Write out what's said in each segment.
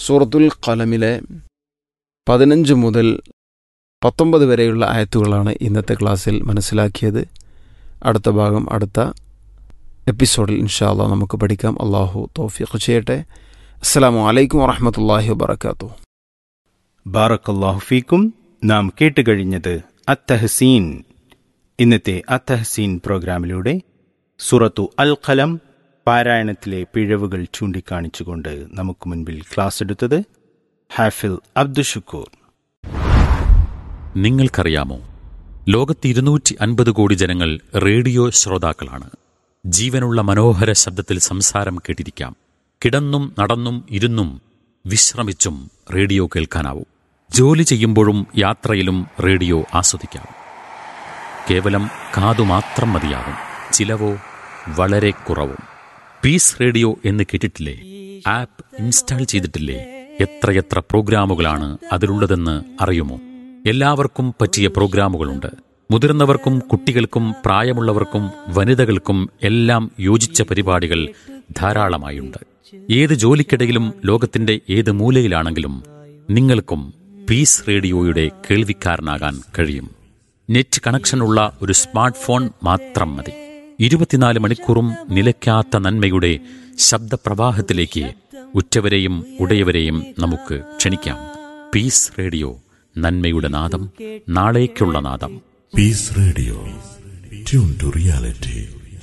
സൂറത്തുൽ കലമിലെ പതിനഞ്ച് മുതൽ പത്തൊമ്പത് വരെയുള്ള ആയത്തുകളാണ് ഇന്നത്തെ ക്ലാസ്സിൽ മനസ്സിലാക്കിയത് അടുത്ത ഭാഗം അടുത്ത എപ്പിസോഡിൽ ഇൻഷാല്ല നമുക്ക് പഠിക്കാം അള്ളാഹു തോഫിഖ് ചെയ്യട്ടെ അസ്സാം വലൈക്കും വാഹമത്തല്ലാഹി വാബർക്കാത്തു ബാറക്കല്ലാഹു ഫീക്കും നാം കേട്ടുകഴിഞ്ഞത് അത്തഹസീൻ ഇന്നത്തെ അത്തഹസീൻ പ്രോഗ്രാമിലൂടെ സുറത്തു അൽ ഖലം പാരായണത്തിലെ പിഴവുകൾ ചൂണ്ടിക്കാണിച്ചുകൊണ്ട് നമുക്ക് മുൻപിൽ ക്ലാസ് എടുത്തത് ഹാഫിൽ അബ്ദുഷുക്കൂർ നിങ്ങൾക്കറിയാമോ ലോകത്ത് ഇരുന്നൂറ്റി അൻപത് കോടി ജനങ്ങൾ റേഡിയോ ശ്രോതാക്കളാണ് ജീവനുള്ള മനോഹര ശബ്ദത്തിൽ സംസാരം കേട്ടിരിക്കാം കിടന്നും നടന്നും ഇരുന്നും വിശ്രമിച്ചും റേഡിയോ കേൾക്കാനാവും ജോലി ചെയ്യുമ്പോഴും യാത്രയിലും റേഡിയോ ആസ്വദിക്കാം കേവലം കാതു മാത്രം മതിയാവും ചിലവോ വളരെ കുറവും പീസ് റേഡിയോ എന്ന് കേട്ടിട്ടില്ലേ ആപ്പ് ഇൻസ്റ്റാൾ ചെയ്തിട്ടില്ലേ എത്രയെത്ര പ്രോഗ്രാമുകളാണ് അതിലുള്ളതെന്ന് അറിയുമോ എല്ലാവർക്കും പറ്റിയ പ്രോഗ്രാമുകളുണ്ട് മുതിർന്നവർക്കും കുട്ടികൾക്കും പ്രായമുള്ളവർക്കും വനിതകൾക്കും എല്ലാം യോജിച്ച പരിപാടികൾ ധാരാളമായുണ്ട് ഏത് ജോലിക്കിടയിലും ലോകത്തിന്റെ ഏത് മൂലയിലാണെങ്കിലും നിങ്ങൾക്കും പീസ് റേഡിയോയുടെ കേൾവിക്കാരനാകാൻ കഴിയും നെറ്റ് കണക്ഷനുള്ള ഒരു സ്മാർട്ട് ഫോൺ മാത്രം മതി ഇരുപത്തിനാല് മണിക്കൂറും നിലയ്ക്കാത്ത നന്മയുടെ ശബ്ദപ്രവാഹത്തിലേക്ക് ഉറ്റവരെയും ഉടയവരെയും നമുക്ക് ക്ഷണിക്കാം പീസ് റേഡിയോ നന്മയുടെ നാദം നാളേക്കുള്ള നാദം Peace Radio. Tune to reality.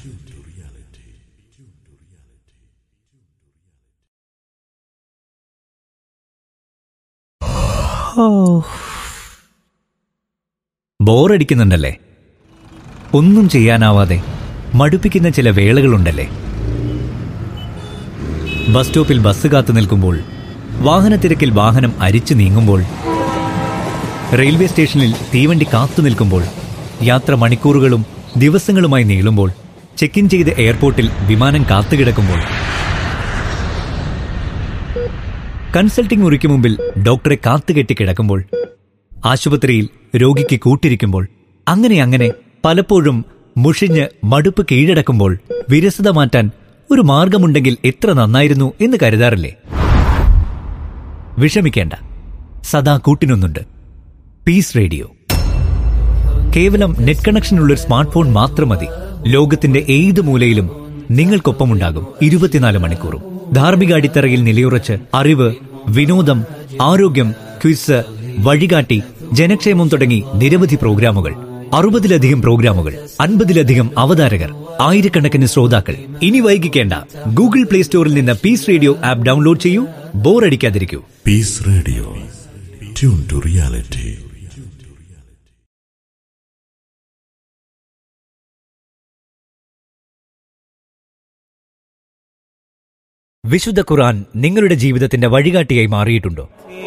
ബോറടിക്കുന്നുണ്ടല്ലേ ഒന്നും ചെയ്യാനാവാതെ മടുപ്പിക്കുന്ന ചില വേളകളുണ്ടല്ലേ ബസ് സ്റ്റോപ്പിൽ ബസ് കാത്തു നിൽക്കുമ്പോൾ വാഹനത്തിരക്കിൽ വാഹനം അരിച്ചു നീങ്ങുമ്പോൾ റെയിൽവേ സ്റ്റേഷനിൽ തീവണ്ടി കാത്തു നിൽക്കുമ്പോൾ യാത്ര മണിക്കൂറുകളും ദിവസങ്ങളുമായി നീളുമ്പോൾ ചെക്ക് ഇൻ ചെയ്ത് എയർപോർട്ടിൽ വിമാനം കാത്തുകിടക്കുമ്പോൾ കൺസൾട്ടിംഗ് മുറിക്ക് മുമ്പിൽ ഡോക്ടറെ കാത്തുകെട്ടി കിടക്കുമ്പോൾ ആശുപത്രിയിൽ രോഗിക്ക് കൂട്ടിരിക്കുമ്പോൾ അങ്ങനെ അങ്ങനെ പലപ്പോഴും മുഷിഞ്ഞ് മടുപ്പ് കീഴടക്കുമ്പോൾ വിരസത മാറ്റാൻ ഒരു മാർഗമുണ്ടെങ്കിൽ എത്ര നന്നായിരുന്നു എന്ന് കരുതാറില്ലേ വിഷമിക്കേണ്ട സദാ കൂട്ടിനൊന്നുണ്ട് പീസ് റേഡിയോ കേവലം നെറ്റ് കണക്ഷനുള്ള ഒരു സ്മാർട്ട് ഫോൺ മാത്രം മതി ലോകത്തിന്റെ ഏത് മൂലയിലും നിങ്ങൾക്കൊപ്പമുണ്ടാകും ഇരുപത്തിനാല് മണിക്കൂറും ധാർമ്മിക അടിത്തറയിൽ നിലയുറച്ച് അറിവ് വിനോദം ആരോഗ്യം ക്വിസ് വഴികാട്ടി ജനക്ഷേമം തുടങ്ങി നിരവധി പ്രോഗ്രാമുകൾ അറുപതിലധികം പ്രോഗ്രാമുകൾ അൻപതിലധികം അവതാരകർ ആയിരക്കണക്കിന് ശ്രോതാക്കൾ ഇനി വൈകിക്കേണ്ട ഗൂഗിൾ പ്ലേ സ്റ്റോറിൽ നിന്ന് പീസ് റേഡിയോ ആപ്പ് ഡൗൺലോഡ് ചെയ്യൂ ബോറടിക്കാതിരിക്കൂ Peace Radio. Tune to reality. വിശുദ്ധ ഖുർആൻ നിങ്ങളുടെ ജീവിതത്തിന്റെ വഴികാട്ടിയായി മാറിയിട്ടുണ്ടോ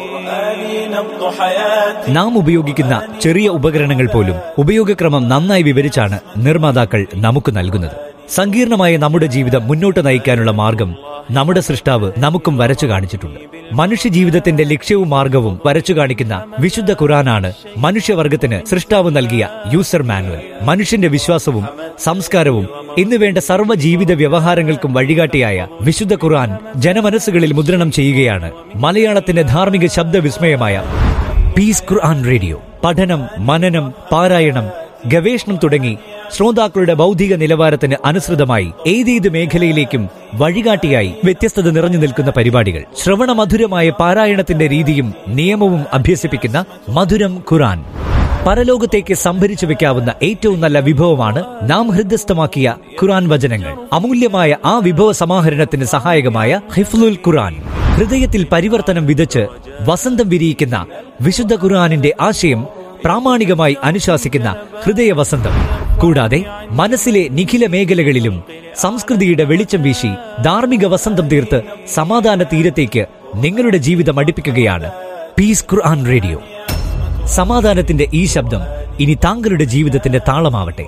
നാം ഉപയോഗിക്കുന്ന ചെറിയ ഉപകരണങ്ങൾ പോലും ഉപയോഗക്രമം നന്നായി വിവരിച്ചാണ് നിർമ്മാതാക്കൾ നമുക്ക് നൽകുന്നത് സങ്കീർണമായ നമ്മുടെ ജീവിതം മുന്നോട്ട് നയിക്കാനുള്ള മാർഗം നമ്മുടെ സൃഷ്ടാവ് നമുക്കും വരച്ചു കാണിച്ചിട്ടുണ്ട് മനുഷ്യ ജീവിതത്തിന്റെ ലക്ഷ്യവും മാർഗവും വരച്ചു കാണിക്കുന്ന വിശുദ്ധ ഖുറാനാണ് മനുഷ്യവർഗത്തിന് സൃഷ്ടാവ് നൽകിയ യൂസർ മാനുവൽ മനുഷ്യന്റെ വിശ്വാസവും സംസ്കാരവും എന്നുവേണ്ട സർവ്വ ജീവിത വ്യവഹാരങ്ങൾക്കും വഴികാട്ടിയായ വിശുദ്ധ ഖുർആൻ ജനമനസ്സുകളിൽ മുദ്രണം ചെയ്യുകയാണ് മലയാളത്തിന്റെ ധാർമ്മിക ശബ്ദവിസ്മയമായ പീസ് ഖുർആൻ റേഡിയോ പഠനം മനനം പാരായണം ഗവേഷണം തുടങ്ങി ശ്രോതാക്കളുടെ ബൗദ്ധിക നിലവാരത്തിന് അനുസൃതമായി ഏതേത് മേഖലയിലേക്കും വഴികാട്ടിയായി വ്യത്യസ്തത നിറഞ്ഞു നിൽക്കുന്ന പരിപാടികൾ ശ്രവണ മധുരമായ പാരായണത്തിന്റെ രീതിയും നിയമവും അഭ്യസിപ്പിക്കുന്ന മധുരം ഖുറാൻ പരലോകത്തേക്ക് സംഭരിച്ചു വെക്കാവുന്ന ഏറ്റവും നല്ല വിഭവമാണ് നാം ഹൃദയസ്ഥമാക്കിയ ഖുറാൻ വചനങ്ങൾ അമൂല്യമായ ആ വിഭവ സമാഹരണത്തിന് സഹായകമായ ഹിഫ്ലുൽ ഖുറാൻ ഹൃദയത്തിൽ പരിവർത്തനം വിതച്ച് വസന്തം വിരിയിക്കുന്ന വിശുദ്ധ ഖുർആാനിന്റെ ആശയം പ്രാമാണികമായി അനുശാസിക്കുന്ന ഹൃദയവസന്തം കൂടാതെ മനസ്സിലെ നിഖില മേഖലകളിലും സംസ്കൃതിയുടെ വെളിച്ചം വീശി ധാർമ്മിക വസന്തം തീർത്ത് സമാധാന തീരത്തേക്ക് നിങ്ങളുടെ ജീവിതം അടുപ്പിക്കുകയാണ് പീസ് ഖുർആൻ റേഡിയോ സമാധാനത്തിന്റെ ഈ ശബ്ദം ഇനി താങ്കളുടെ ജീവിതത്തിന്റെ താളമാവട്ടെ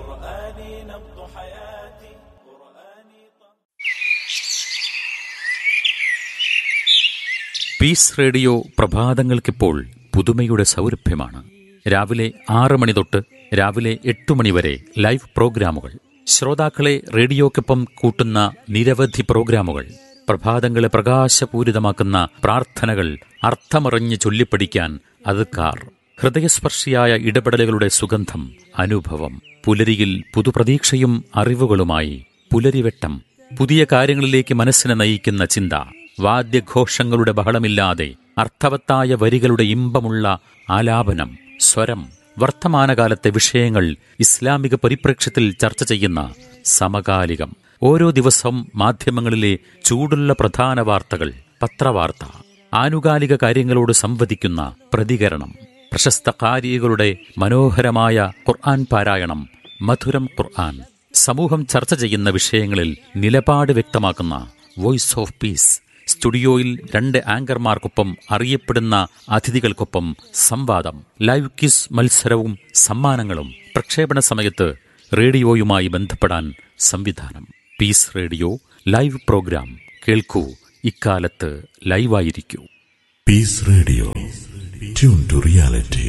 പീസ് റേഡിയോ പ്രഭാതങ്ങൾക്കിപ്പോൾ പുതുമയുടെ സൗരഭ്യമാണ് രാവിലെ ആറ് മണി തൊട്ട് രാവിലെ എട്ട് മണി വരെ ലൈവ് പ്രോഗ്രാമുകൾ ശ്രോതാക്കളെ റേഡിയോക്കൊപ്പം കൂട്ടുന്ന നിരവധി പ്രോഗ്രാമുകൾ പ്രഭാതങ്ങളെ പ്രകാശപൂരിതമാക്കുന്ന പ്രാർത്ഥനകൾ അർത്ഥമറിഞ്ഞ് ചൊല്ലിപ്പഠിക്കാൻ അതുക്കാർ ഹൃദയസ്പർശിയായ ഇടപെടലുകളുടെ സുഗന്ധം അനുഭവം പുലരിയിൽ പുതുപ്രതീക്ഷയും അറിവുകളുമായി പുലരിവെട്ടം പുതിയ കാര്യങ്ങളിലേക്ക് മനസ്സിനെ നയിക്കുന്ന ചിന്ത വാദ്യഘോഷങ്ങളുടെ ബഹളമില്ലാതെ അർത്ഥവത്തായ വരികളുടെ ഇമ്പമുള്ള ആലാപനം സ്വരം വർത്തമാനകാലത്തെ വിഷയങ്ങൾ ഇസ്ലാമിക പരിപ്രേക്ഷ്യത്തിൽ ചർച്ച ചെയ്യുന്ന സമകാലികം ഓരോ ദിവസവും മാധ്യമങ്ങളിലെ ചൂടുള്ള പ്രധാന വാർത്തകൾ പത്രവാർത്ത ആനുകാലിക കാര്യങ്ങളോട് സംവദിക്കുന്ന പ്രതികരണം പ്രശസ്ത കാരികളുടെ മനോഹരമായ ഖുർആൻ പാരായണം മധുരം ഖുർആൻ സമൂഹം ചർച്ച ചെയ്യുന്ന വിഷയങ്ങളിൽ നിലപാട് വ്യക്തമാക്കുന്ന വോയിസ് ഓഫ് പീസ് സ്റ്റുഡിയോയിൽ രണ്ട് ആങ്കർമാർക്കൊപ്പം അറിയപ്പെടുന്ന അതിഥികൾക്കൊപ്പം സംവാദം ലൈവ് ക്വിസ് മത്സരവും സമ്മാനങ്ങളും പ്രക്ഷേപണ സമയത്ത് റേഡിയോയുമായി ബന്ധപ്പെടാൻ സംവിധാനം പീസ് റേഡിയോ ലൈവ് പ്രോഗ്രാം കേൾക്കൂ ഇക്കാലത്ത് ലൈവായിരിക്കൂ Peace Radio. Tune to reality.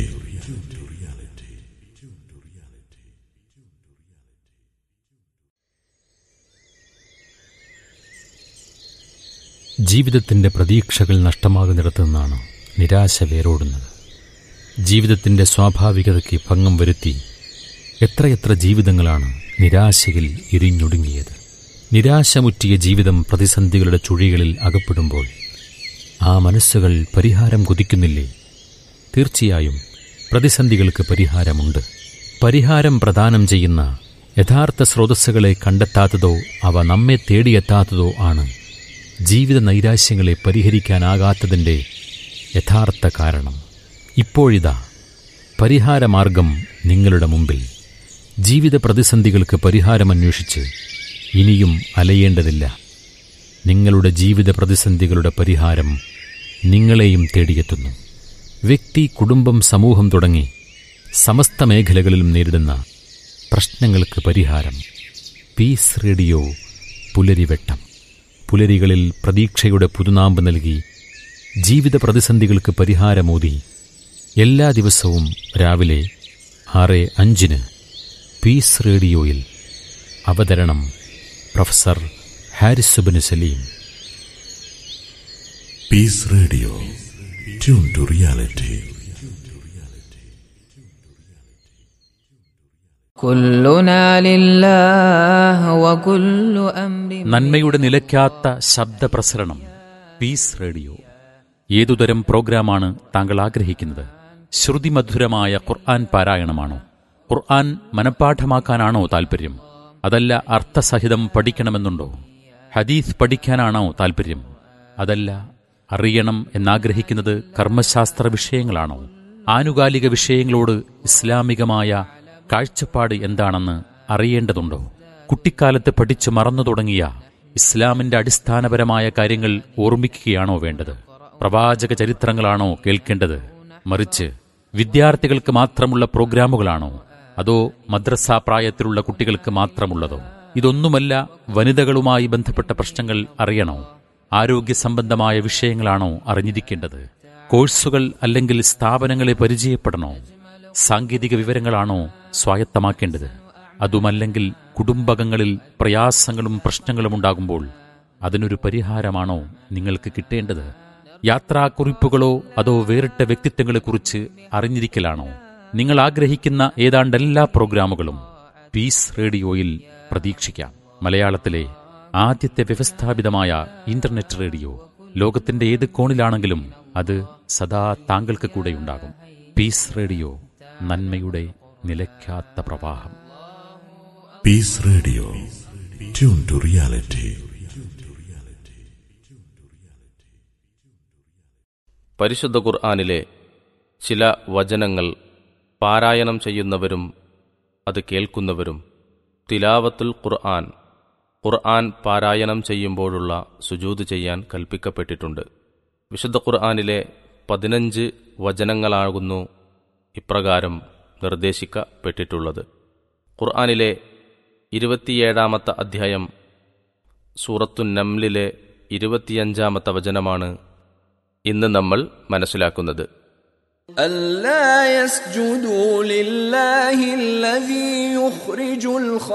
ജീവിതത്തിന്റെ പ്രതീക്ഷകൾ നഷ്ടമാകുന്നിടത്തു നിന്നാണ് നിരാശ വേരോടുന്നത് ജീവിതത്തിന്റെ സ്വാഭാവികതയ്ക്ക് ഭംഗം വരുത്തി എത്രയെത്ര ജീവിതങ്ങളാണ് നിരാശയിൽ ഇരിഞ്ഞൊടുങ്ങിയത് നിരാശമുറ്റിയ ജീവിതം പ്രതിസന്ധികളുടെ ചുഴികളിൽ അകപ്പെടുമ്പോൾ ആ മനസ്സുകൾ പരിഹാരം കൊതിക്കുന്നില്ലേ തീർച്ചയായും പ്രതിസന്ധികൾക്ക് പരിഹാരമുണ്ട് പരിഹാരം പ്രദാനം ചെയ്യുന്ന യഥാർത്ഥ സ്രോതസ്സുകളെ കണ്ടെത്താത്തതോ അവ നമ്മെ തേടിയെത്താത്തതോ ആണ് ജീവിത നൈരാശ്യങ്ങളെ പരിഹരിക്കാനാകാത്തതിൻ്റെ യഥാർത്ഥ കാരണം ഇപ്പോഴിതാ പരിഹാരമാർഗം നിങ്ങളുടെ മുമ്പിൽ ജീവിത പ്രതിസന്ധികൾക്ക് പരിഹാരമന്വേഷിച്ച് ഇനിയും അലയേണ്ടതില്ല നിങ്ങളുടെ ജീവിത പ്രതിസന്ധികളുടെ പരിഹാരം നിങ്ങളെയും തേടിയെത്തുന്നു വ്യക്തി കുടുംബം സമൂഹം തുടങ്ങി സമസ്ത മേഖലകളിലും നേരിടുന്ന പ്രശ്നങ്ങൾക്ക് പരിഹാരം പീസ് റേഡിയോ പുലരിവെട്ടം പുലരികളിൽ പ്രതീക്ഷയുടെ പുതുനാമ്പ് നൽകി ജീവിത പ്രതിസന്ധികൾക്ക് പരിഹാരമോതി എല്ലാ ദിവസവും രാവിലെ ആറ് അഞ്ചിന് പീസ് റേഡിയോയിൽ അവതരണം പ്രൊഫസർ ഹാരിസുബിന് Saleem Peace Radio. Tune to reality. كلنا لله وكل أمر നന്മയുടെ നിലയ്ക്കാത്ത ശബ്ദപ്രസരണം പീസ് റേഡിയോ ഏതുതരം പ്രോഗ്രാമാണ് താങ്കൾ ആഗ്രഹിക്കുന്നത് ശ്രുതിമധുരമായ ഖുർആൻ പാരായണമാണോ ഖുർആൻ മനഃപ്പാഠമാക്കാനാണോ താൽപ്പര്യം അതല്ല അർത്ഥസഹിതം പഠിക്കണമെന്നുണ്ടോ ഹദീസ് പഠിക്കാനാണോ താൽപ്പര്യം അതല്ല അറിയണം എന്നാഗ്രഹിക്കുന്നത് കർമ്മശാസ്ത്ര വിഷയങ്ങളാണോ ആനുകാലിക വിഷയങ്ങളോട് ഇസ്ലാമികമായ കാഴ്ചപ്പാട് എന്താണെന്ന് അറിയേണ്ടതുണ്ടോ കുട്ടിക്കാലത്ത് പഠിച്ചു മറന്നു തുടങ്ങിയ ഇസ്ലാമിന്റെ അടിസ്ഥാനപരമായ കാര്യങ്ങൾ ഓർമ്മിക്കുകയാണോ വേണ്ടത് പ്രവാചക ചരിത്രങ്ങളാണോ കേൾക്കേണ്ടത് മറിച്ച് വിദ്യാർത്ഥികൾക്ക് മാത്രമുള്ള പ്രോഗ്രാമുകളാണോ അതോ മദ്രസ പ്രായത്തിലുള്ള കുട്ടികൾക്ക് മാത്രമുള്ളതോ ഇതൊന്നുമല്ല വനിതകളുമായി ബന്ധപ്പെട്ട പ്രശ്നങ്ങൾ അറിയണോ ആരോഗ്യ സംബന്ധമായ വിഷയങ്ങളാണോ അറിഞ്ഞിരിക്കേണ്ടത് കോഴ്സുകൾ അല്ലെങ്കിൽ സ്ഥാപനങ്ങളെ പരിചയപ്പെടണോ സാങ്കേതിക വിവരങ്ങളാണോ സ്വായത്തമാക്കേണ്ടത് അതുമല്ലെങ്കിൽ കുടുംബകങ്ങളിൽ പ്രയാസങ്ങളും പ്രശ്നങ്ങളും ഉണ്ടാകുമ്പോൾ അതിനൊരു പരിഹാരമാണോ നിങ്ങൾക്ക് കിട്ടേണ്ടത് യാത്രാക്കുറിപ്പുകളോ അതോ വേറിട്ട വ്യക്തിത്വങ്ങളെക്കുറിച്ച് അറിഞ്ഞിരിക്കലാണോ നിങ്ങൾ ആഗ്രഹിക്കുന്ന ഏതാണ്ട് എല്ലാ പ്രോഗ്രാമുകളും പീസ് റേഡിയോയിൽ പ്രതീക്ഷിക്കാം മലയാളത്തിലെ ആദ്യത്തെ വ്യവസ്ഥാപിതമായ ഇന്റർനെറ്റ് റേഡിയോ ലോകത്തിന്റെ ഏത് കോണിലാണെങ്കിലും അത് സദാ താങ്കൾക്ക് കൂടെയുണ്ടാകും പീസ് റേഡിയോ നന്മയുടെ നിലയ്ക്കാത്ത പ്രവാഹം Peace Radio. Tune to reality. പരിശുദ്ധ ഖുർആാനിലെ ചില വചനങ്ങൾ പാരായണം ചെയ്യുന്നവരും അത് കേൾക്കുന്നവരും തിലാവത്തുൽ ഖുർആൻ ഖുർആൻ പാരായണം ചെയ്യുമ്പോഴുള്ള സുജൂത് ചെയ്യാൻ കൽപ്പിക്കപ്പെട്ടിട്ടുണ്ട് വിശുദ്ധ ഖുർആാനിലെ പതിനഞ്ച് വചനങ്ങളാകുന്നു ഇപ്രകാരം നിർദ്ദേശിക്കപ്പെട്ടിട്ടുള്ളത് ഖുർആാനിലെ ഇരുപത്തിയേഴാമത്തെ അധ്യായം സൂറത്തു നംലിലെ ഇരുപത്തിയഞ്ചാമത്തെ വചനമാണ് ഇന്ന് നമ്മൾ മനസ്സിലാക്കുന്നത് ألا يسجدوا لله الذي يخرج الخبء